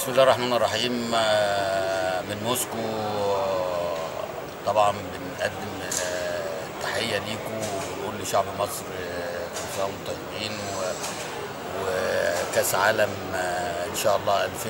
بسم الله الرحمن الرحيم آه، من موسكو آه، طبعا بنقدم آه، تحية ليكم ونقول لشعب مصر آه، كل سنة وانتم طيبين و- وكأس عالم آه، إن شاء الله 2000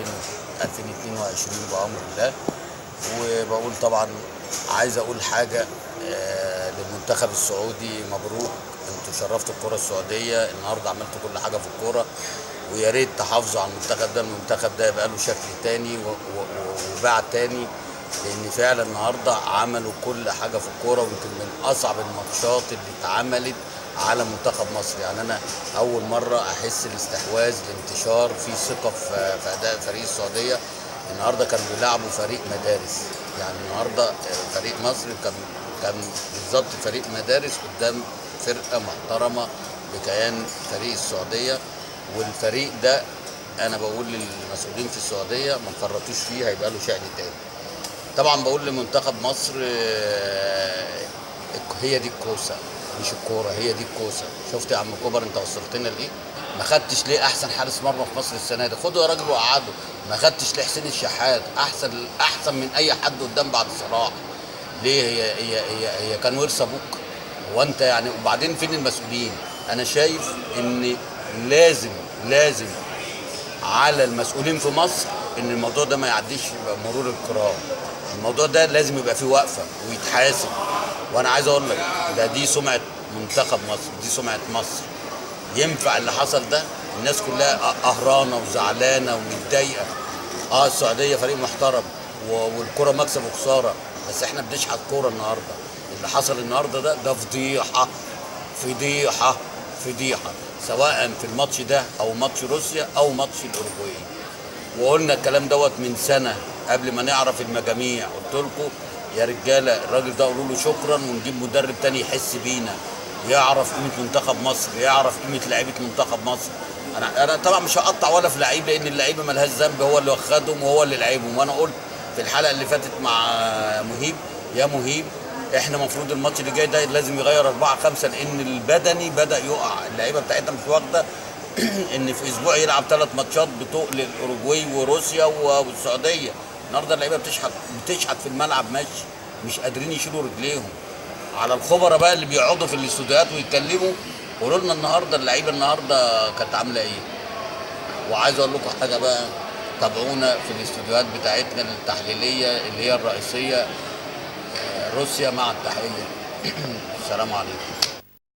2022 بأمر الله وبقول طبعا عايز أقول حاجة آه، للمنتخب السعودي مبروك انتوا شرفتوا الكرة السعودية النهارده عملتوا كل حاجة في الكرة ويا ريت تحافظوا على المنتخب ده المنتخب ده يبقى له شكل تاني و- و- وباع تاني لان فعلا النهارده عملوا كل حاجه في الكوره ويمكن من اصعب الماتشات اللي اتعملت على منتخب مصر يعني انا اول مره احس الاستحواذ الانتشار في ثقه في في اداء فريق السعوديه النهارده كانوا بيلعبوا فريق مدارس يعني النهارده فريق مصر كان كان بالظبط فريق مدارس قدام فرقه محترمه بكيان فريق السعوديه والفريق ده انا بقول للمسؤولين في السعوديه ما تفرطوش فيه هيبقى له شأن تاني طبعا بقول لمنتخب مصر آه، هي دي الكوسه مش الكوره هي دي الكوسه شفت يا عم كوبر انت وصلتنا لايه ما خدتش ليه احسن حارس مرمى في مصر السنه دي خده يا راجل وقعده ما خدتش ليه حسين الشحات احسن احسن من اي حد قدام بعد صلاح ليه هي هي هي, هي كان ورث ابوك هو انت يعني وبعدين فين المسؤولين انا شايف ان لازم لازم على المسؤولين في مصر ان الموضوع ده ما يعديش مرور الكرام الموضوع ده لازم يبقى فيه وقفه ويتحاسب وانا عايز اقول لك ده دي سمعه منتخب مصر دي سمعه مصر ينفع اللي حصل ده الناس كلها قهرانه وزعلانه ومتضايقه اه السعوديه فريق محترم و- والكره مكسب وخساره بس احنا بنشحت كوره النهارده اللي حصل النهارده ده ده فضيحه فضيحه فضيحه سواء في الماتش ده او ماتش روسيا او ماتش الاوروجواي وقلنا الكلام دوت من سنه قبل ما نعرف المجاميع قلت لكم يا رجاله الراجل ده قولوا له شكرا ونجيب مدرب تاني يحس بينا يعرف قيمه منتخب مصر يعرف قيمه لعيبه منتخب مصر انا انا طبعا مش هقطع ولا في لعيب لان اللعيبه ملهاش ذنب هو اللي واخدهم وهو اللي لعبهم وانا قلت في الحلقه اللي فاتت مع مهيب يا مهيب احنا المفروض الماتش اللي جاي ده لازم يغير أربعة خمسة لأن البدني بدأ يقع اللعيبة بتاعتنا مش واخدة إن في أسبوع يلعب ثلاث ماتشات بتقل الأوروجواي وروسيا و- والسعودية النهارده اللعيبة بتشحت بتشحت في الملعب ماشي مش قادرين يشيلوا رجليهم على الخبراء بقى اللي بيقعدوا في الاستوديوهات ويتكلموا قولوا لنا النهارده اللعيبة النهارده كانت عاملة إيه وعايز اقول لكم حاجه بقى تابعونا في الاستوديوهات بتاعتنا التحليليه اللي هي الرئيسيه آه، روسيا مع التحيه السلام عليكم